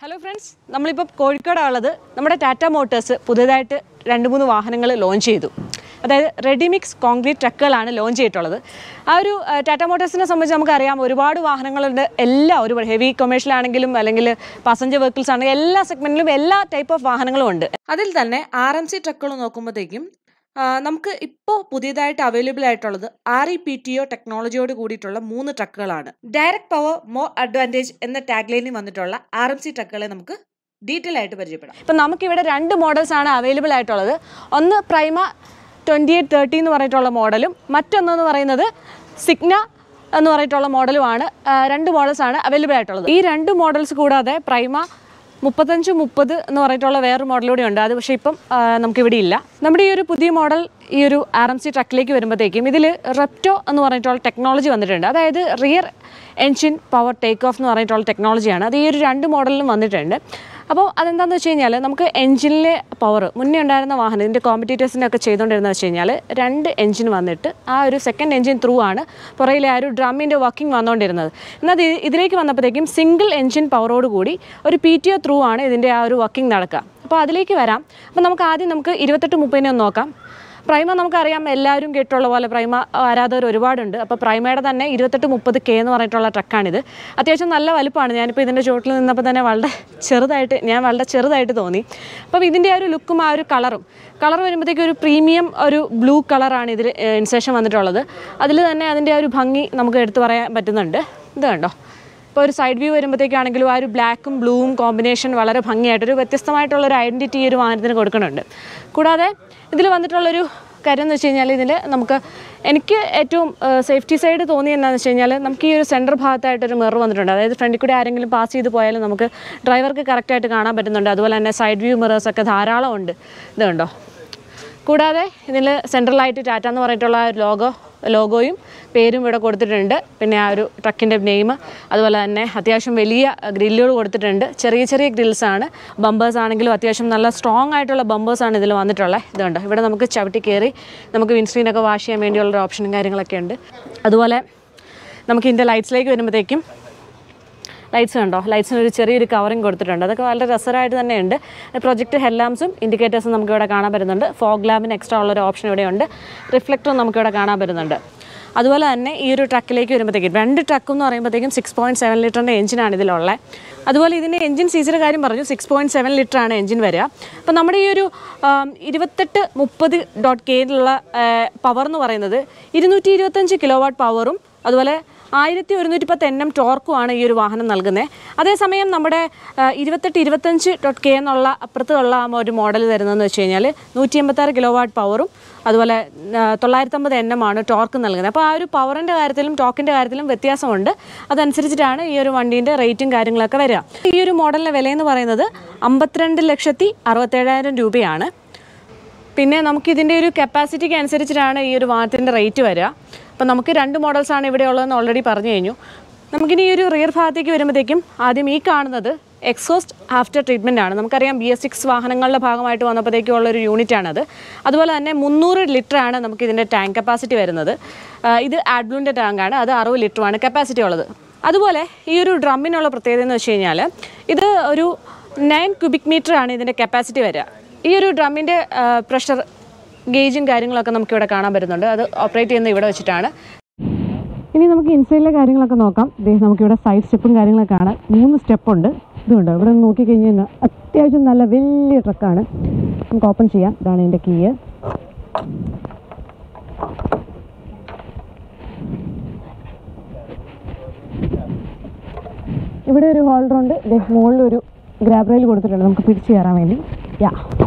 hello friends നമ്മളിപ്പോൾ കോഴിക്കോടാണ് ഉള്ളത് നമ്മുടെ ടാറ്റ മോട്ടോഴ്സ് പുതിയതായിട്ട് രണ്ട് മൂന്ന് വാഹനങ്ങൾ ലോഞ്ച് ചെയ്തു അതായത് റെഡിമിക്സ് കോൺക്രീറ്റ് ട്രക്കുകളാണ് ലോഞ്ച് ചെയ്തിട്ടുള്ളത് ആ ഒരു ആ, ടാറ്റ മോട്ടോഴ്സിനെ സംബന്ധിച്ച് നമുക്കറിയാം ഒരുപാട് വാഹനങ്ങളുണ്ട് എല്ലാ ഒരു ഹെവി കൊമേഴ്ഷ്യൽ ആണെങ്കിലും അല്ലെങ്കിൽ പാസഞ്ചർ വെഹിക്കിൾസ് ആണെങ്കിലും എല്ലാ സെഗ്മെൻറ്റിലും എല്ലാ ടൈപ്പ് ഓഫ് വാഹനങ്ങളും ഉണ്ട് അതിൽ തന്നെ ആർ എം സി ട്രക്കുകൾ നോക്കുമ്പോഴത്തേക്കും ആ, നമുക്ക് ഇപ്പോൾ പുതിയതായിട്ട് അവൈലബിൾ ആയിട്ടുള്ളത് R E P T O ടെക്നോളജിയോട് കൂടിയിട്ടുള്ള മൂന്ന് ട്രക്കുകളാണ് ഡയറക്റ്റ് പവർ മോർ അഡ്വാൻറ്റേജ് എന്ന ടാഗ് ലൈനിൽ വന്നിട്ടുള്ള ആർ എം സി ട്രക്കുകളെ നമുക്ക് ഡീറ്റെയിൽ ആയിട്ട് പരിചയപ്പെടാം ഇപ്പം നമുക്കിവിടെ രണ്ട് മോഡൽസ് ആണ് അവൈലബിൾ ആയിട്ടുള്ളത് ഒന്ന് പ്രൈമ ട്വൻറ്റി എയ്റ്റ് തേർട്ടി എന്ന് പറഞ്ഞിട്ടുള്ള മോഡലും മറ്റൊന്നെന്ന് പറയുന്നത് സിഗ്ന എന്ന് പറഞ്ഞിട്ടുള്ള മോഡലുമാണ് ആ, രണ്ട് മോഡൽസ് ആണ് അവൈലബിൾ ആയിട്ടുള്ളത് ഈ രണ്ട് മോഡൽസ് കൂടാതെ പ്രൈമ മുപ്പത്തഞ്ച് മുപ്പത് എന്ന് പറഞ്ഞിട്ടുള്ള വേറൊരു മോഡൽ കൂടി ഉണ്ട് അത് പക്ഷേ ഇപ്പം ആ, നമുക്കിവിടെ ഇല്ല നമ്മുടെ ഈ ഒരു പുതിയ മോഡൽ ഈ ഒരു ആർ എം സി ട്രക്കിലേക്ക് വരുമ്പോഴത്തേക്കും ഇതിൽ റെപ്റ്റോ എന്ന് പറഞ്ഞിട്ടുള്ള ടെക്നോളജി വന്നിട്ടുണ്ട് അതായത് rear engine power take off എന്ന് പറഞ്ഞിട്ടുള്ള ടെക്നോളജിയാണ് അത് ഈ ഒരു രണ്ട് മോഡലിലും വന്നിട്ടുണ്ട് അപ്പോൾ അതെന്താണെന്ന് വെച്ച് കഴിഞ്ഞാൽ നമുക്ക് എൻജിനിലെ പവർ മുന്നേ ഉണ്ടായിരുന്ന വാഹനം ഇതിൻ്റെ കോമ്പറ്റീറ്റേഴ്സിൻ്റെ ഒക്കെ ചെയ്തുകൊണ്ടിരുന്നത് വെച്ച് കഴിഞ്ഞാൽ രണ്ട് എൻജിൻ വന്നിട്ട് ആ ഒരു സെക്കൻഡ് എൻജിൻ ത്രൂ ആണ് പുറയിലെ ആ ഒരു ഡ്രമ്മിൻ്റെ വർക്കിംഗ് വന്നുകൊണ്ടിരുന്നത് എന്നാൽ ഇത് ഇതിലേക്ക് വന്നപ്പോഴത്തേക്കും സിംഗിൾ എൻജിൻ പവറോട് കൂടി ഒരു പി ടി ഒ ത്രൂ ആണ് ഇതിൻ്റെ ആ ഒരു വർക്കിംഗ് നടക്കുക അപ്പോൾ അതിലേക്ക് വരാം അപ്പോൾ നമുക്ക് ആദ്യം നമുക്ക് ഇരുപത്തെട്ട് മുപ്പതിനെ ഒന്ന് നോക്കാം പ്രൈമ നമുക്കറിയാം എല്ലാവരും കേട്ടുള്ള പോലെ പ്രൈമ ആരാധകർ ഒരുപാടുണ്ട് അപ്പോൾ പ്രൈമയുടെ തന്നെ ഇരുപത്തെട്ട് മുപ്പത് കെ എന്ന് പറഞ്ഞിട്ടുള്ള ട്രക്കാണിത് അത്യാവശ്യം നല്ല വലുപ്പമാണ് ഞാനിപ്പോൾ ഇതിൻ്റെ ചുവട്ടിൽ നിന്നപ്പോൾ തന്നെ വളരെ ചെറുതായിട്ട് ഞാൻ വളരെ ചെറുതായിട്ട് തോന്നി അപ്പം ഇതിൻ്റെ ആ ഒരു ലുക്കും ആ ഒരു കളറും കളർ വരുമ്പോഴത്തേക്കും ഒരു പ്രീമിയം ഒരു ബ്ലൂ കളറാണ് ഇതിൽ ഇൻസേഷൻ വന്നിട്ടുള്ളത് അതിൽ തന്നെ അതിൻ്റെ ആ ഒരു ഭംഗി നമുക്ക് എടുത്തു പറയാൻ പറ്റുന്നുണ്ട് ഇത് കണ്ടോ ഇപ്പോൾ ഒരു സൈഡ് വ്യൂ വരുമ്പോഴത്തേക്കാണെങ്കിലും ആ ഒരു ബ്ലാക്കും ബ്ലൂവും കോമ്പിനേഷൻ വളരെ ഭംഗിയായിട്ട് ഒരു വ്യത്യസ്തമായിട്ടുള്ള ഒരു ഐഡൻറ്റിറ്റി ഈ ഒരു വാഹനത്തിന് കൊടുക്കുന്നുണ്ട് കൂടാതെ ഇതിൽ വന്നിട്ടുള്ളൊരു കാര്യം എന്ന് വെച്ച് കഴിഞ്ഞാൽ ഇതിൽ നമുക്ക് എനിക്ക് ഏറ്റവും സേഫ്റ്റി സൈഡ് തോന്നി എന്താണെന്ന് വെച്ച് കഴിഞ്ഞാൽ നമുക്ക് ഈ ഒരു സെൻറ്റർ ഭാഗത്തായിട്ടൊരു മിറർ വന്നിട്ടുണ്ട് അതായത് ഫ്രണ്ടിൽ കൂടി ആരെങ്കിലും പാസ് ചെയ്ത് പോയാലും നമുക്ക് ഡ്രൈവർക്ക് കറക്റ്റായിട്ട് കാണാൻ പറ്റുന്നുണ്ട് അതുപോലെ തന്നെ സൈഡ് വ്യൂ മിറേഴ്സ് ഒക്കെ ധാരാളം ഉണ്ട് ഇത് കണ്ടോ കൂടാതെ ഇതിൽ സെൻട്രലായിട്ട് ടാറ്റ എന്ന് പറഞ്ഞിട്ടുള്ള ആ ഒരു ലോഗോ ലോഗോയും പേരും ഇവിടെ കൊടുത്തിട്ടുണ്ട് പിന്നെ ആ ഒരു ട്രക്കിൻ്റെ നെയിം അതുപോലെ തന്നെ അത്യാവശ്യം വലിയ ഗ്രില്ലുകൾ കൊടുത്തിട്ടുണ്ട് ചെറിയ ചെറിയ ഗ്രിൽസാണ് ബമ്പേഴ്സ് ആണെങ്കിലും അത്യാവശ്യം നല്ല സ്ട്രോങ് ആയിട്ടുള്ള ബമ്പേഴ്സാണ് ഇതിൽ വന്നിട്ടുള്ളത് ഇതുണ്ട് ഇവിടെ നമുക്ക് ചവിട്ടി കയറി നമുക്ക് വിൻസ്ക്രീനൊക്കെ വാഷ് ചെയ്യാൻ വേണ്ടിയുള്ള ഒരു ഓപ്ഷനും കാര്യങ്ങളൊക്കെ ഉണ്ട് അതുപോലെ നമുക്ക് ഇതിൻ്റെ ലൈറ്റ്സിലേക്ക് വരുമ്പോഴത്തേക്കും ലൈറ്റ്സ് കണ്ടോ ലൈറ്റ്സിന് ഒരു ചെറിയൊരു കവറിങ് കൊടുത്തിട്ടുണ്ട് അതൊക്കെ വളരെ രസകരമായിട്ട് തന്നെയുണ്ട് പ്രൊജക്ട് ഹെഡ്ലാംസും ഇൻഡിക്കേറ്റേഴ്സും നമുക്കിവിടെ കാണാൻ പറ്റുന്നുണ്ട് ഫോഗ് ലാമ്പിന് എക്സ്ട്രാ ഉള്ളൊരു ഓപ്ഷൻ ഇവിടെയുണ്ട് റിഫ്ലക്ടറും നമുക്കിവിടെ കാണാൻ പറ്റുന്നുണ്ട് അതുപോലെ തന്നെ ഈ ഒരു ട്രക്കിലേക്ക് വരുമ്പോഴത്തേക്കും രണ്ട് ട്രക്ക് എന്ന് പറയുമ്പോഴത്തേക്കും സിക്സ് പോയിൻറ്റ് സെവൻ ലിറ്ററിൻ്റെ എഞ്ചിനാണ് ഇതിലുള്ളത് അതുപോലെ ഇതിൻ്റെ എഞ്ചിൻ സീസിൻ്റെ കാര്യം പറഞ്ഞു സിക്സ് പോയിൻറ്റ് സെവൻ ലിറ്ററാണ് എഞ്ചിൻ വരിക അപ്പോൾ നമ്മുടെ ഈ ഒരു ആം, ഇരുപത്തെട്ട് മുപ്പത് ഡോട്ട് കെയിലുള്ള പവർ എന്ന് പറയുന്നത് ഇരുന്നൂറ്റി ഇരുപത്തഞ്ച് കിലോ വാട്ട് പവറും അതുപോലെ ആയിരത്തി ഒരുന്നൂറ്റി പത്ത് എൻ എം ടോർക്കുമാണ് ഈ ഒരു വാഹനം നൽകുന്നത് അതേസമയം നമ്മുടെ ആ, ഇരുപത്തെട്ട് ഇരുപത്തഞ്ച് ഡോട്ട് കെ എന്നുള്ള അപ്പുറത്തുള്ള ആ ഒരു മോഡൽ തരുന്നതെന്ന് വെച്ച് കഴിഞ്ഞാൽ നൂറ്റി എൺപത്താറ് കിലോ വാട്ട് പവറും അതുപോലെ തൊള്ളായിരത്തമ്പത് എൻ എം ആണ് ടോർക്ക് നൽകുന്നത് അപ്പോൾ ആ ഒരു പവറിൻ്റെ കാര്യത്തിലും ടോക്കിൻ്റെ കാര്യത്തിലും വ്യത്യാസമുണ്ട് അതനുസരിച്ചിട്ടാണ് ഈ ഒരു വണ്ടീൻ്റെ റേറ്റും കാര്യങ്ങളൊക്കെ വരിക ഈ ഒരു മോഡലിൻ്റെ വിലയെന്ന് പറയുന്നത് അമ്പത്തിരണ്ട് ലക്ഷത്തി അറുപത്തേഴായിരം രൂപയാണ് പിന്നെ നമുക്ക് ഇതിൻ്റെ ഒരു കപ്പാസിറ്റിക്ക് അനുസരിച്ചിട്ടാണ് ഈ ഒരു വാഹനത്തിൻ്റെ റേറ്റ് വരിക അപ്പം നമുക്ക് രണ്ട് മോഡൽസാണ് ഇവിടെ ഉള്ളതെന്ന് ഓൾറെഡി പറഞ്ഞു കഴിഞ്ഞു നമുക്കിനി ഈ ഒരു റിയർ ഭാഗത്തേക്ക് വരുമ്പോഴത്തേക്കും ആദ്യം ഈ കാണുന്നത് എക്സോസ്റ്റ് ആഫ്റ്റർ ട്രീറ്റ്മെൻ്റ് ആണ് നമുക്കറിയാം ബി എസ് സിക്സ് വാഹനങ്ങളുടെ ഭാഗമായിട്ട് വന്നപ്പോഴത്തേക്കും ഉള്ളൊരു യൂണിറ്റ് ആണത് അതുപോലെ തന്നെ മുന്നൂറ് ലിറ്ററാണ് നമുക്ക് ഇതിൻ്റെ ടാങ്ക് കപ്പാസിറ്റി വരുന്നത് ആ, ഇത് ആഡ്ബ്ലൂൻ്റെ ടാങ്കാണ് അത് അറുപത് ലിറ്ററുമാണ് കപ്പാസിറ്റി ഉള്ളത് അതുപോലെ ഈ ഒരു ഡ്രമ്മിനുള്ള പ്രത്യേകത എന്ന് വെച്ച് കഴിഞ്ഞാൽ ഇത് ഒരു നയൻ ക്യൂബിക് മീറ്റർ ആണ് ഇതിൻ്റെ കപ്പാസിറ്റി വരിക ഈ ഒരു ഡ്രമ്മിൻ്റെ പ്രഷർ ഗേജും കാര്യങ്ങളൊക്കെ നമുക്കിവിടെ കാണാൻ പറ്റുന്നുണ്ട് അത് ഓപ്പറേറ്റ് ചെയ്യുന്നത് ഇവിടെ വെച്ചിട്ടാണ് ഇനി നമുക്ക് ഇൻസൈഡിലെ കാര്യങ്ങളൊക്കെ നോക്കാം ദേ നമുക്കിവിടെ സൈഡ് സ്റ്റെപ്പും കാര്യങ്ങളൊക്കെ കാണാം മൂന്ന് സ്റ്റെപ്പുണ്ട് ഇതുണ്ട് ഇവിടെ നിന്ന് നോക്കിക്കഴിഞ്ഞ് കഴിഞ്ഞാൽ അത്യാവശ്യം നല്ല വലിയ ട്രക്കാണ് നമുക്ക് ഓപ്പൺ ചെയ്യാം ഇതാണ് ഇതിൻ്റെ കീ ഇവിടെ ഒരു ഹോൾഡർ ഉണ്ട് ദേ മുകളിൽ ഒരു ഗ്രാബ് റെയിൽ കൊടുത്തിട്ടുണ്ട് നമുക്ക് പിടിച്ചു കയറാൻ വേണ്ടി യാ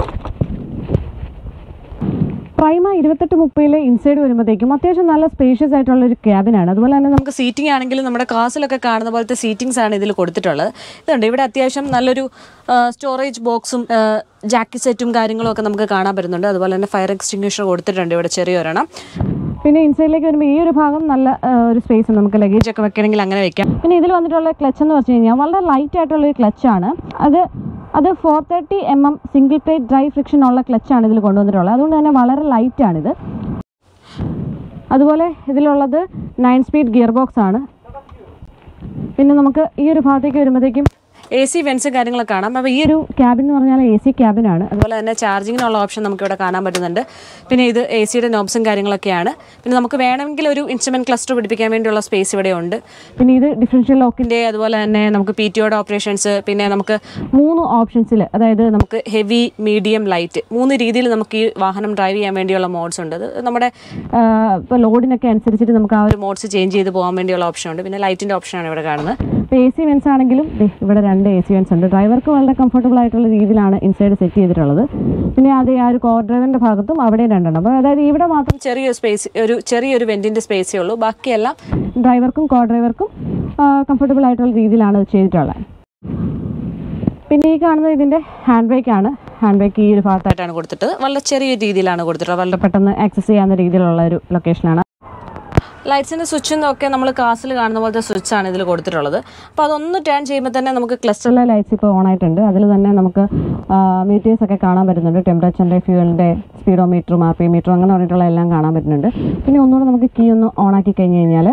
പ്രൈമ ഇരുപത്തെട്ട് മുപ്പതിലെ ഇൻസൈഡ് വരുമ്പോഴത്തേക്കും അത്യാവശ്യം നല്ല സ്പേഷ്യസ് ആയിട്ടുള്ള ഒരു ക്യാബിനാണ് അതുപോലെ തന്നെ നമുക്ക് സീറ്റിംഗ് ആണെങ്കിലും നമ്മുടെ കാസിലൊക്കെ കാണുന്ന പോലത്തെ സീറ്റിംഗ്സ് ആണ് ഇതിൽ കൊടുത്തിട്ടുള്ളത് ഇതുണ്ട് ഇവിടെ അത്യാവശ്യം നല്ലൊരു സ്റ്റോറേജ് ബോക്സും ജാക്കി സെറ്റും കാര്യങ്ങളും ഒക്കെ നമുക്ക് കാണാൻ പറ്റുന്നുണ്ട് അതുപോലെ തന്നെ ഫയർ എക്സ്റ്റിങ്വിഷർ കൊടുത്തിട്ടുണ്ട് ഇവിടെ ചെറിയൊരെണ്ണം പിന്നെ ഇൻസൈഡിലേക്ക് വരുമ്പോൾ ഈ ഒരു ഭാഗം നല്ല ആ, ഒരു സ്പേസ് നമുക്ക് ലഗേജ് ഒക്കെ വെക്കണമെങ്കിൽ അങ്ങനെ വെക്കാം പിന്നെ ഇതിൽ വന്നിട്ടുള്ള ക്ലച്ച് എന്ന് പറഞ്ഞു കഴിഞ്ഞാൽ വളരെ ലൈറ്റ് ആയിട്ടുള്ള ഒരു ക്ലച്ചാണ് അത് അത് four thirty M M single plate dry friction ഉള്ള ക്ലച്ചാണ് ഇതിൽ കൊണ്ടുവന്നിട്ടുള്ളത് അതുകൊണ്ട് തന്നെ വളരെ ലൈറ്റ് ആണിത് അതുപോലെ ഇതിലുള്ളത് നയൻ സ്പീഡ് ഗിയർ ബോക്സ് ആണ് പിന്നെ നമുക്ക് ഈ ഒരു ഭാഗത്തേക്ക് വരുമ്പോഴത്തേക്കും എ സി വെൻസും കാര്യങ്ങളൊക്കെ കാണാം അപ്പോൾ ഈ ഒരു ക്യാബിൻ എന്ന് പറഞ്ഞാൽ എ സി ക്യാബിനാണ് അതുപോലെ തന്നെ ചാർജിങ്ങിനുള്ള ഓപ്ഷൻ നമുക്ക് ഇവിടെ കാണാൻ പറ്റുന്നുണ്ട് പിന്നെ ഇത് എ സിയുടെ നോബ്സും കാര്യങ്ങളൊക്കെയാണ് പിന്നെ നമുക്ക് വേണമെങ്കിൽ ഒരു ഇൻസ്ട്രുമെൻറ്റ് ക്ലസ്റ്റർ പിടിപ്പിക്കാൻ വേണ്ടിയുള്ള സ്പേസ് ഇവിടെ ഉണ്ട് പിന്നെ ഇത് ഡിഫറൻഷ്യൽ ലോക്കിൻ്റെ അതുപോലെ തന്നെ നമുക്ക് പി ടി ഒയുടെ ഓപ്പറേഷൻസ് പിന്നെ നമുക്ക് മൂന്ന് ഓപ്ഷൻസിൽ അതായത് നമുക്ക് ഹെവി മീഡിയം ലൈറ്റ് മൂന്ന് രീതിയിൽ നമുക്ക് ഈ വാഹനം ഡ്രൈവ് ചെയ്യാൻ വേണ്ടിയുള്ള മോഡ്സ് ഉണ്ട് അത് നമ്മുടെ ഇപ്പോൾ ലോഡിനൊക്കെ അനുസരിച്ചിട്ട് നമുക്ക് ആ ഒരു മോഡ്സ് ചേഞ്ച് ചെയ്ത് പോകാൻ വേണ്ടിയുള്ള ഓപ്ഷൻ ഉണ്ട് പിന്നെ ലൈറ്റിൻ്റെ ഓപ്ഷനാണ് ഇവിടെ കാണുന്നത് ഇപ്പോൾ എ സി വെൻസ് ആണെങ്കിലും ദേ ഇവിടെ രണ്ട് എ സി വെൻസ് ഉണ്ട് ഡ്രൈവർക്ക് വളരെ കംഫർട്ടബിൾ ആയിട്ടുള്ള രീതിയിലാണ് ഇൻസൈഡ് സെറ്റ് ചെയ്തിട്ടുള്ളത് പിന്നെ അത് ആ ഒരു കോ ഡ്രൈവറിൻ്റെ ഭാഗത്തും അവിടെയും രണ്ടെണ്ണം അപ്പോൾ അതായത് ഇവിടെ മാത്രം ചെറിയൊരു സ്പേസ് ഒരു ചെറിയൊരു വെൻറ്റിൻ്റെ സ്പേസേ ഉള്ളൂ ബാക്കിയെല്ലാം ഡ്രൈവർക്കും കോ ഡ്രൈവർക്കും കംഫർട്ടബിൾ ആയിട്ടുള്ള രീതിയിലാണ് ഇത് ചെയ്തിട്ടുള്ളത് പിന്നെ ഈ കാണുന്നത് ഇതിൻ്റെ ഹാൻഡ് ബ്രേക്ക് ആണ് ഹാൻഡ് ബ്രേക്ക് ഈ ഒരു ഭാഗത്തായിട്ടാണ് കൊടുത്തിട്ട് വളരെ ചെറിയ രീതിയിലാണ് കൊടുത്തിട്ടുള്ളത് വളരെ പെട്ടെന്ന് ആക്സസ് ചെയ്യാവുന്ന രീതിയിലുള്ള ഒരു ലൊക്കേഷനാണ് ലൈറ്റ്സിൻ്റെ സ്വിച്ച് ഒക്കെ നമ്മൾ കാസിൽ കാണുന്ന പോലത്തെ സ്വിച്ചാണ് ഇതിൽ കൊടുത്തിട്ടുള്ളത് അപ്പോൾ അതൊന്ന് ടേൺ ചെയ്യുമ്പോൾ തന്നെ നമുക്ക് ക്ലസ്റ്ററിലെ ലൈറ്റ്സ് ഇപ്പോൾ ഓൺ ആയിട്ടുണ്ട് അതിൽ തന്നെ നമുക്ക് മീറ്റേഴ്സ് ഒക്കെ കാണാൻ പറ്റുന്നുണ്ട് ടെമ്പറേച്ചറിൻ്റെ ഫ്യൂവലിൻ്റെ സ്പീഡോമീറ്ററും ആർ പി മീറ്ററും അങ്ങനെ പറഞ്ഞിട്ടുള്ള എല്ലാം കാണാൻ പറ്റുന്നുണ്ട് പിന്നെ ഒന്നുകൂടെ നമുക്ക് കീ ഒന്ന് ഓൺ ആക്കി കഴിഞ്ഞ് കഴിഞ്ഞാൽ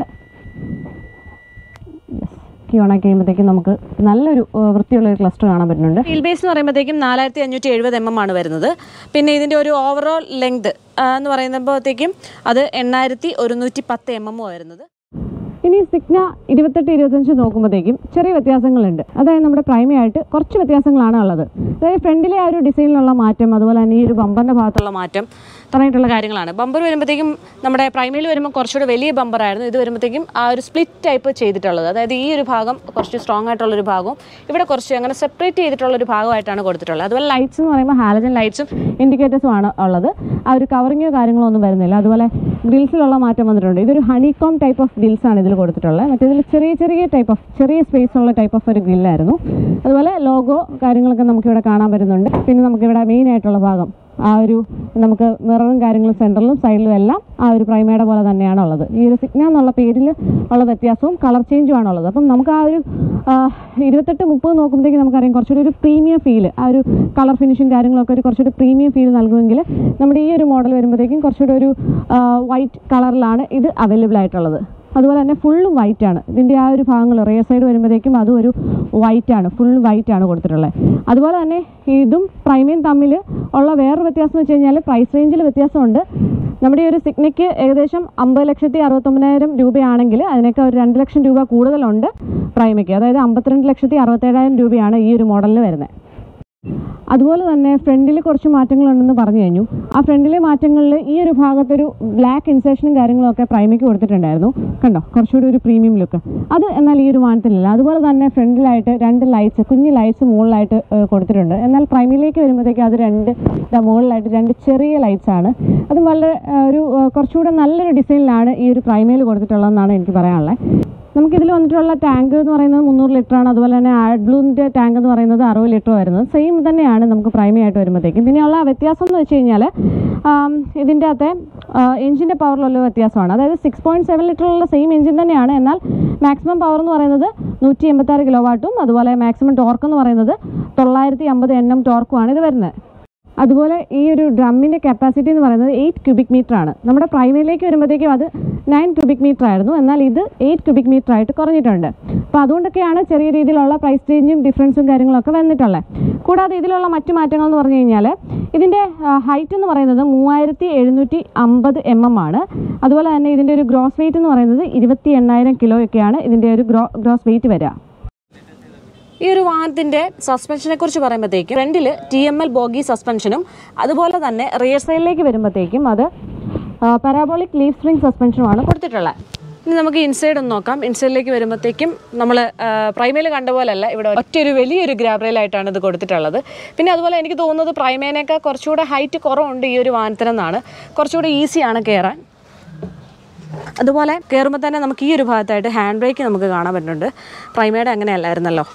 കീ ഓൺ ആക്കി കഴിയുമ്പോഴത്തേക്കും നമുക്ക് നല്ലൊരു ആ, വൃത്തിയുള്ള ഒരു ക്ലസ്റ്റർ കാണാൻ പറ്റുന്നുണ്ട് വീൽ ബേസ് എന്ന് പറയുമ്പോഴത്തേക്കും നാലായിരത്തി അഞ്ഞൂറ്റി എഴുപത് എം എം ആണ് വരുന്നത് പിന്നെ ഇതിൻ്റെ ഒരു ഓവറോൾ ലെങ്ത് എന്ന് പറയുമ്പോഴത്തേക്കും അത് എണ്ണായിരത്തി ഒരുന്നൂറ്റി പത്ത് എം എം വരുന്നത് ഇനി സിഗ്ന ഇരുപത്തെട്ട് ഇരുപത്തഞ്ച് നോക്കുമ്പോഴത്തേക്കും ചെറിയ വ്യത്യാസങ്ങളുണ്ട് അതായത് നമ്മുടെ പ്രൈമറി ആയിട്ട് കുറച്ച് വ്യത്യാസങ്ങളാണ് ഉള്ളത് അതായത് ഫ്രണ്ടിലെ ആ ഒരു ഡിസൈനിലുള്ള മാറ്റം അതുപോലെ തന്നെ ഈ ഒരു ബമ്പറിൻ്റെ ഭാഗത്തുള്ള മാറ്റം തുടങ്ങിയിട്ടുള്ള കാര്യങ്ങളാണ് ബമ്പർ വരുമ്പോഴത്തേക്കും നമ്മുടെ പ്രൈമറിയിൽ വരുമ്പോൾ കുറച്ചുകൂടെ വലിയ ബമ്പറായിരുന്നു ഇത് വരുമ്പോഴത്തേക്കും ആ ഒരു സ്പ്ലിറ്റ് ടൈപ്പ് ചെയ്തിട്ടുള്ളത് അതായത് ഈ ഒരു ഭാഗം കുറച്ച് സ്ട്രോങ് ആയിട്ടുള്ളൊരു ഭാഗവും ഇവിടെ കുറച്ച് അങ്ങനെ സെപ്പറേറ്റ് ചെയ്തിട്ടുള്ള ഒരു ഭാഗമായിട്ടാണ് കൊടുത്തിട്ടുള്ളത് അതുപോലെ ലൈറ്റ്സ് എന്ന് പറയുമ്പോൾ ഹാലജൻ ലൈറ്റ്സും ഇൻഡിക്കേറ്റേഴ്സും ആണ് ഉള്ളത് ആ ഒരു കവറിങ്ങോ കാര്യങ്ങളോ ഒന്നും വരുന്നില്ല അതുപോലെ ഗ്രിൽസിലുള്ള മാറ്റം വന്നിട്ടുണ്ട് ഇതൊരു ഹണികോം ടൈപ്പ് ഓഫ് ഗ്രിൽസ് ആണ് ഇതിൽ കൊടുത്തിട്ടുള്ളത് മറ്റേതിൽ ചെറിയ ചെറിയ ടൈപ്പ് ഓഫ് ചെറിയ സ്പേസ് ഉള്ള ടൈപ്പ് ഓഫ് ഒരു ഗ്രില്ലായിരുന്നു അതുപോലെ ലോഗോ കാര്യങ്ങളൊക്കെ നമുക്കിവിടെ കാണാൻ പറ്റുന്നുണ്ട് പിന്നെ നമുക്കിവിടെ മെയിൻ ആയിട്ടുള്ള ഭാഗം ആ ഒരു നമുക്ക് മിററും കാര്യങ്ങളും സെൻറ്ററിലും സൈഡിലും എല്ലാം ആ ഒരു പ്രൈമയുടെ പോലെ തന്നെയാണ് ഉള്ളത് ഈ ഒരു സിഗ്ന എന്നുള്ള പേരിൽ ഉള്ള വ്യത്യാസവും കളർ ചേഞ്ചും ആണ് ഉള്ളത് അപ്പം നമുക്ക് ആ ഒരു ആ, ഇരുപത്തെട്ട് മുപ്പത് നോക്കുമ്പോഴത്തേക്കും നമുക്കറിയാം കുറച്ചുകൂടി ഒരു പ്രീമിയം ഫീൽ ആ ഒരു കളർ ഫിനിഷും കാര്യങ്ങളൊക്കെ ഒരു കുറച്ചുകൂടി പ്രീമിയം ഫീൽ നൽകുമെങ്കിൽ നമ്മുടെ ഈ ഒരു മോഡൽ വരുമ്പോഴത്തേക്കും കുറച്ചുകൂടി ഒരു വൈറ്റ് കളറിലാണ് ഇത് അവൈലബിൾ ആയിട്ടുള്ളത് അതുപോലെ തന്നെ ഫുള്ളും വൈറ്റ് ആണ് ഇതിൻ്റെ ആ ഒരു ഭാഗങ്ങൾ റിയർ സൈഡ് വരുമ്പോഴത്തേക്കും അതും ഒരു വൈറ്റ് ആണ് ഫുൾ വൈറ്റ് ആണ് കൊടുത്തിട്ടുള്ളത് അതുപോലെ തന്നെ ഇതും പ്രൈമയും തമ്മിൽ ഉള്ള വേറൊരു വ്യത്യാസം എന്ന് വെച്ച് കഴിഞ്ഞാൽ പ്രൈസ് റേഞ്ചിൽ വ്യത്യാസമുണ്ട് നമ്മുടെ ഈ ഒരു സിഗ്നയ്ക്ക് ഏകദേശം അമ്പത് ലക്ഷത്തി അറുപത്തൊമ്പതിനായിരം രൂപയാണെങ്കിൽ അതിനൊക്കെ ഒരു രണ്ട് ലക്ഷം രൂപ കൂടുതലുണ്ട് പ്രൈമയ്ക്ക് അതായത് അമ്പത്തിരണ്ട് ലക്ഷത്തി അറുപത്തേഴായിരം രൂപയാണ് ഈ ഒരു മോഡലിന് വരുന്നത് അതുപോലെ തന്നെ ഫ്രണ്ടിൽ കുറച്ച് മാറ്റങ്ങളുണ്ടെന്ന് പറഞ്ഞു കഴിഞ്ഞു ആ ഫ്രണ്ടിലെ മാറ്റങ്ങളിൽ ഈ ഒരു ഭാഗത്തൊരു ബ്ലാക്ക് ഇൻസേഷനും കാര്യങ്ങളും ഒക്കെ പ്രൈമയ്ക്ക് കൊടുത്തിട്ടുണ്ടായിരുന്നു കണ്ടോ കുറച്ചുകൂടി ഒരു പ്രീമിയം ലുക്ക് അത് എന്നാൽ ഈ ഒരു മാറ്റത്തിലില്ല അതുപോലെ തന്നെ ഫ്രണ്ടിലായിട്ട് രണ്ട് ലൈറ്റ്സ് കുഞ്ഞ് ലൈറ്റ്സ് മുകളിലായിട്ട് ഏഹ്, കൊടുത്തിട്ടുണ്ട് എന്നാൽ പ്രൈമിലേക്ക് വരുമ്പോഴത്തേക്ക് അത് രണ്ട് ഇതാ മുകളിലായിട്ട് രണ്ട് ചെറിയ ലൈറ്റ്സ് ആണ് അത് വളരെ ഏഹ്, ഒരു ഏഹ്, കുറച്ചുകൂടെ നല്ലൊരു ഡിസൈനിലാണ് ഈ ഒരു പ്രൈമയിൽ കൊടുത്തിട്ടുള്ളതെന്നാണ് എനിക്ക് പറയാനുള്ളത് നമുക്കിതിൽ വന്നിട്ടുള്ള ടാങ്ക് എന്ന് പറയുന്നത് മുന്നൂറ് ലിറ്റർ ആണ് അതുപോലെ തന്നെ ആഡ് ബ്ലൂവിൻ്റെ ടാങ്ക് എന്ന് പറയുന്നത് അറുപത് ലിറ്റർ വരുന്നത് സെയിം തന്നെയാണ് നമുക്ക് പ്രൈമറി ആയിട്ട് വരുമ്പോഴത്തേക്കും പിന്നെയുള്ള വ്യത്യാസം എന്ന് വെച്ച് കഴിഞ്ഞാൽ ഇതിൻ്റെ അകത്തെ എഞ്ചിൻ്റെ പവറിലുള്ള വ്യത്യാസമാണ് അതായത് സിക്സ് പോയിൻറ്റ് സെവൻ ലിറ്ററുള്ള സെയിം എഞ്ചിൻ തന്നെയാണ് എന്നാൽ മാക്സിമം പവർ എന്ന് പറയുന്നത് നൂറ്റി എൺപത്താറ് കിലോ വാട്ടും അതുപോലെ മാക്സിമം ടോർക്ക് എന്ന് പറയുന്നത് തൊള്ളായിരത്തി അമ്പത് എൻ എം ടോർക്കുമാണ് ഇത് വരുന്നത് അതുപോലെ ഈ ഒരു ഡ്രമ്മിൻ്റെ കപ്പാസിറ്റി എന്ന് പറയുന്നത് എയ്റ്റ് ക്യൂബിക് മീറ്റർ ആണ് നമ്മുടെ പ്രൈമറിയിലേക്ക് വരുമ്പോഴത്തേക്കും അത് നയൻ ക്യൂബിക് മീറ്റർ ആയിരുന്നു എന്നാൽ ഇത് എയ്റ്റ് ക്യൂബിക് മീറ്റർ ആയിട്ട് കുറഞ്ഞിട്ടുണ്ട് അപ്പോൾ അതുകൊണ്ടൊക്കെയാണ് ചെറിയ രീതിയിലുള്ള പ്രൈസ് ചേഞ്ചും ഡിഫറൻസും കാര്യങ്ങളൊക്കെ വന്നിട്ടുള്ളത് കൂടാതെ ഇതിലുള്ള മറ്റു മാറ്റങ്ങൾ എന്ന് പറഞ്ഞു കഴിഞ്ഞാൽ ഇതിൻ്റെ ഹൈറ്റ് എന്ന് പറയുന്നത് മൂവായിരത്തി എഴുന്നൂറ്റി അമ്പത് എം എം ആണ് അതുപോലെ തന്നെ ഇതിൻ്റെ ഒരു ഗ്രോസ് വെയിറ്റ് എന്ന് പറയുന്നത് ഇരുപത്തി എണ്ണായിരം കിലോയൊക്കെയാണ് ഇതിൻ്റെ ഒരു ഗ്രോ ഗ്രോസ് വെയിറ്റ് വരിക ഈ ഒരു വാഹനത്തിൻ്റെ സസ്പെൻഷനെ കുറിച്ച് പറയുമ്പോഴത്തേക്കും ഫ്രണ്ടിൽ ടി എം എൽ ബോഗി സസ്പെൻഷനും അതുപോലെ തന്നെ റിയർ സൈഡിലേക്ക് വരുമ്പോഴത്തേക്കും അത് പാരാബോളിക് ലീഫ് സ്പ്രിംഗ് സസ്പെൻഷനുമാണ് കൊടുത്തിട്ടുള്ളത് ഇനി നമുക്ക് ഇൻസൈഡ് ഒന്ന് നോക്കാം ഇൻസൈഡിലേക്ക് വരുമ്പോഴത്തേക്കും നമ്മൾ പ്രൈമയിൽ കണ്ട പോലെയല്ല ഇവിടെ ഒറ്റൊരു വലിയൊരു ഗ്രാബ്രയിലായിട്ടാണ് ഇത് കൊടുത്തിട്ടുള്ളത് പിന്നെ അതുപോലെ എനിക്ക് തോന്നുന്നത് പ്രൈമേനേക്കാൾ കുറച്ചുകൂടെ ഹൈറ്റ് കുറവുണ്ട് ഈ ഒരു വാഹനത്തിനെന്നാണ് കുറച്ചുകൂടെ ഈസിയാണ് കയറാൻ അതുപോലെ കയറുമ്പോൾ തന്നെ നമുക്ക് ഈ ഒരു ഭാഗത്തായിട്ട് ഹാൻഡ് ബ്രേക്ക് നമുക്ക് കാണാൻ പറ്റുന്നുണ്ട് പ്രൈമയുടെ അങ്ങനെയല്ലായിരുന്നല്ലോ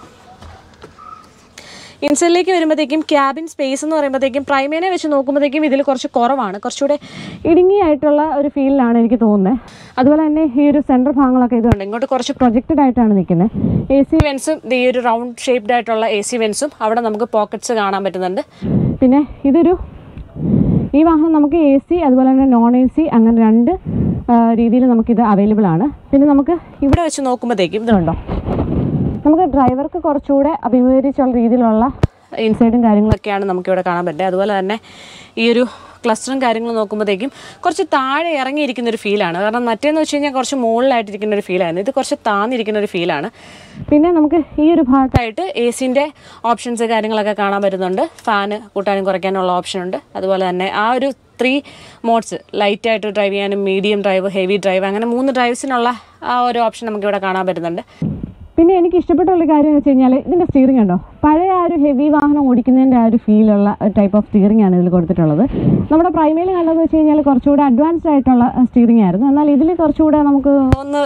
ഇൻസൈഡിലേക്ക് വരുമ്പോഴത്തേക്കും ക്യാബിൻ സ്പേസ് എന്ന് പറയുമ്പോഴത്തേക്കും പ്രൈമേനെ വെച്ച് നോക്കുമ്പോഴത്തേക്കും ഇതിൽ കുറച്ച് കുറവാണ് കുറച്ചുകൂടെ ഇടുങ്ങിയായിട്ടുള്ള ഒരു ഫീലിലാണ് എനിക്ക് തോന്നുന്നത് അതുപോലെ തന്നെ ഈ ഒരു സെൻറ്റർ ഭാഗങ്ങളൊക്കെ ഇതുണ്ട് ഇങ്ങോട്ട് കുറച്ച് പ്രൊജക്റ്റഡ് ആയിട്ടാണ് നിൽക്കുന്നത് എ സി വെൻസും ഈ ഒരു റൗണ്ട് ഷേപ്ഡ് ആയിട്ടുള്ള എ സി വെൻസും അവിടെ നമുക്ക് പോക്കറ്റ്സ് കാണാൻ പറ്റുന്നുണ്ട് പിന്നെ ഇതൊരു ഈ വാഹനം നമുക്ക് എ സി അതുപോലെ തന്നെ നോൺ എ സി അങ്ങനെ രണ്ട് രീതിയിൽ നമുക്കിത് അവൈലബിൾ ആണ് പിന്നെ നമുക്ക് ഇവിടെ വെച്ച് നോക്കുമ്പോഴത്തേക്കും ഇതുണ്ടോ നമുക്ക് ഡ്രൈവർക്ക് കുറച്ചുകൂടെ അഭിമുഖീകരിച്ചുള്ള രീതിയിലുള്ള ഇൻസൈഡും കാര്യങ്ങളൊക്കെയാണ് നമുക്കിവിടെ കാണാൻ പറ്റുന്നത് അതുപോലെ തന്നെ ഈ ഒരു ക്ലസ്റ്ററും കാര്യങ്ങളും നോക്കുമ്പോഴത്തേക്കും കുറച്ച് താഴെ ഇറങ്ങിയിരിക്കുന്ന ഒരു ഫീലാണ് കാരണം മറ്റേന്ന് വെച്ച് കഴിഞ്ഞാൽ കുറച്ച് മുകളിലായിട്ടിരിക്കുന്ന ഒരു ഫീലായിരുന്നു ഇത് കുറച്ച് താന്നിരിക്കുന്ന ഒരു ഫീലാണ് പിന്നെ നമുക്ക് ഈ ഒരു ഭാഗത്തായിട്ട് എ സിൻ്റെ ഓപ്ഷൻസ് കാര്യങ്ങളൊക്കെ കാണാൻ പറ്റുന്നുണ്ട് ഫാന് കൂട്ടാനും കുറയ്ക്കാനുള്ള ഓപ്ഷൻ ഉണ്ട് അതുപോലെ തന്നെ ആ ഒരു ത്രീ മോഡ്സ് ലൈറ്റായിട്ട് ഡ്രൈവ് ചെയ്യാനും മീഡിയം ഡ്രൈവ് ഹെവി ഡ്രൈവ് അങ്ങനെ മൂന്ന് ഡ്രൈവ്സിനുള്ള ആ ഒരു ഓപ്ഷൻ നമുക്കിവിടെ കാണാൻ പറ്റുന്നുണ്ട് പിന്നെ എനിക്ക് ഇഷ്ടപ്പെട്ട ഒരു കാര്യം എന്ന് വെച്ച് കഴിഞ്ഞാൽ ഇതിൻ്റെ സ്റ്റിയറിംഗ് ഉണ്ടോ പഴയ ആ ഒരു ഹെവി വാഹനം ഓടിക്കുന്നതിൻ്റെ ആ ഒരു ഫീലുള്ള ടൈപ്പ് ഓഫ് സ്റ്റിയറിംഗ് ആണ് ഇതിൽ കൊടുത്തിട്ടുള്ളത് നമ്മുടെ പ്രൈമയിൽ കണ്ടതെന്ന് വെച്ച് കഴിഞ്ഞാൽ കുറച്ചുകൂടെ അഡ്വാൻസ്ഡ് ആയിട്ടുള്ള സ്റ്റിയറിംഗ് ആയിരുന്നു എന്നാൽ ഇതിൽ കുറച്ചുകൂടെ നമുക്ക് ഒന്ന്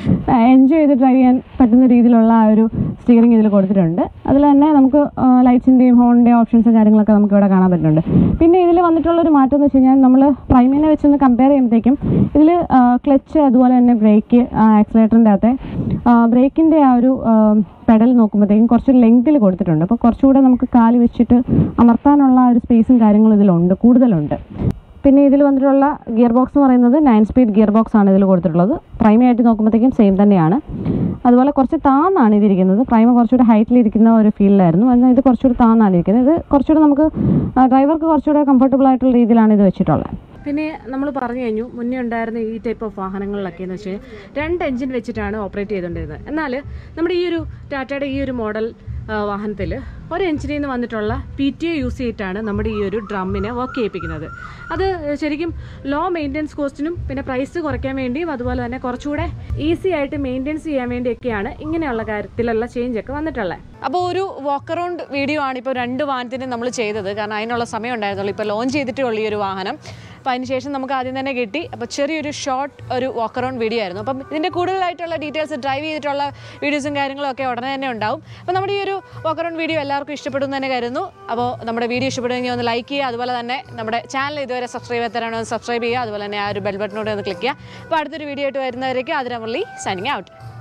എൻജോയ് ചെയ്ത് ഡ്രൈവ് ചെയ്യാൻ പറ്റുന്ന രീതിയിലുള്ള ആ ഒരു സ്റ്റിയറിംഗ് ഇതിൽ കൊടുത്തിട്ടുണ്ട് അതിൽ തന്നെ നമുക്ക് ലൈറ്റ്സിൻ്റെയും ഹോണിൻ്റെയും ഓപ്ഷൻസും കാര്യങ്ങളൊക്കെ നമുക്ക് ഇവിടെ കാണാൻ പറ്റുന്നുണ്ട് പിന്നെ ഇതിൽ വന്നിട്ടുള്ള ഒരു മാറ്റം എന്ന് വെച്ച് കഴിഞ്ഞാൽ നമ്മൾ പ്രൈമിനെ വെച്ചൊന്ന് കമ്പയർ ചെയ്യുമ്പോഴത്തേക്കും ഇതിൽ ക്ലച്ച് അതുപോലെ തന്നെ ബ്രേക്ക് ആക്സിലേറ്ററിൻ്റെ അകത്തെ ബ്രേക്കിൻ്റെ ആ ഒരു പെഡൽ നോക്കുമ്പോഴത്തേക്കും കുറച്ച് ലെങ്തിൽ കൊടുത്തിട്ടുണ്ട് അപ്പോൾ കുറച്ചുകൂടെ നമുക്ക് കാല് വെച്ചിട്ട് അമർത്താനുള്ള ആ ഒരു സ്പേസും കാര്യങ്ങളും ഇതിലുണ്ട് കൂടുതലുണ്ട് പിന്നെ ഇതിൽ വന്നിട്ടുള്ള ഗിയർ ബോക്സ് എന്ന് പറയുന്നത് നയൻ സ്പീഡ് ഗിയർ ബോക്സ് ആണ് ഇതിൽ കൊടുത്തിട്ടുള്ളത് പ്രൈമ ആയിട്ട് നോക്കുമ്പോഴത്തേക്കും സെയിം തന്നെയാണ് അതുപോലെ കുറച്ച് താന്നാണ് ഇതിരിക്കുന്നത് പ്രൈമ കുറച്ചുകൂടെ ഹൈറ്റിലിരിക്കുന്ന ഒരു ഫീൽഡിലായിരുന്നു എന്നാൽ ഇത് കുറച്ചുകൂടി താന്നാണ് ഇരിക്കുന്നത് ഇത് കുറച്ചുകൂടെ നമുക്ക് ഡ്രൈവർക്ക് കുറച്ചുകൂടെ കംഫർട്ടബിൾ ആയിട്ടുള്ള രീതിയിലാണ് ഇത് വെച്ചിട്ടുള്ളത് പിന്നെ നമ്മൾ പറഞ്ഞു കഴിഞ്ഞു മുന്നേ ഉണ്ടായിരുന്ന ഈ ടൈപ്പ് ഓഫ് വാഹനങ്ങളിലൊക്കെ എന്ന് വെച്ച് കഴിഞ്ഞാൽ രണ്ട് എഞ്ചിൻ വെച്ചിട്ടാണ് ഓപ്പറേറ്റ് ചെയ്തുകൊണ്ടിരുന്നത് എന്നാൽ നമ്മുടെ ഈ ഒരു ടാറ്റയുടെ ഈ ഒരു മോഡൽ വാഹനത്തിൽ ഒരു എഞ്ചിനിൽ നിന്ന് വന്നിട്ടുള്ള പി ടി എ യൂസ് ചെയ്തിട്ടാണ് നമ്മുടെ ഈ ഒരു ഡ്രമ്മിനെ വർക്ക് ചെയ്യിപ്പിക്കുന്നത് അത് ശരിക്കും ലോ മെയിൻ്റെനൻസ് കോസ്റ്റിനും പിന്നെ പ്രൈസ് കുറയ്ക്കാൻ വേണ്ടിയും അതുപോലെ തന്നെ കുറച്ചുകൂടെ ഈസി ആയിട്ട് മെയിൻ്റെനൻസ് ചെയ്യാൻ വേണ്ടിയൊക്കെയാണ് ഇങ്ങനെയുള്ള കാര്യത്തിലുള്ള ചേഞ്ച് ഒക്കെ വന്നിട്ടുള്ളത് അപ്പോൾ ഒരു വാക്ക് അറൗണ്ട് വീഡിയോ ആണ് ഇപ്പോൾ രണ്ട് വാഹനത്തിനും നമ്മൾ ചെയ്തത് കാരണം അതിനുള്ള സമയം ഉണ്ടായിരുന്നുള്ളൂ ഇപ്പോൾ ലോഞ്ച് ചെയ്തിട്ടേ ഉള്ളൂ ഈ ഒരു വാഹനം അപ്പോൾ അതിനുശേഷം നമുക്ക് ആദ്യം തന്നെ കിട്ടി അപ്പോൾ ചെറിയൊരു ഷോർട്ട് ഒരു വാക്ക് അറൗണ്ട് വീഡിയോ ആയിരുന്നു അപ്പം ഇതിൻ്റെ കൂടുതലായിട്ടുള്ള ഡീറ്റെയിൽസ് ഡ്രൈവ് ചെയ്തിട്ടുള്ള വീഡിയോസും കാര്യങ്ങളും ഒക്കെ ഉടനെ തന്നെ ഉണ്ടാവും അപ്പോൾ നമ്മുടെ ഈ ഒരു വാക്ക് അറൗണ്ട് വീഡിയോ എല്ലാവർക്കും ഇഷ്ടപ്പെടും എന്ന് തന്നെ കരുതുന്നു അപ്പോൾ നമ്മുടെ വീഡിയോ ഇഷ്ടപ്പെടുമെങ്കിൽ ഒന്ന് ലൈക്ക് ചെയ്യുക അതുപോലെ തന്നെ നമ്മുടെ ചാനൽ ഇതുവരെ സബ്സ്ക്രൈബ് ചെയ്യാത്തവരാണ് ഒന്ന് സബ്സ്ക്രൈബ് ചെയ്യുക അതുപോലെ തന്നെ ആ ഒരു ബെൽ ബട്ടനോട് ഒന്ന് ക്ലിക്ക് ചെയ്യുക അപ്പോൾ അടുത്തൊരു വീഡിയോ ആയിട്ട് വരുന്നവരേക്ക് അതിരമുള്ളി സൈനിങ് ഔട്ട്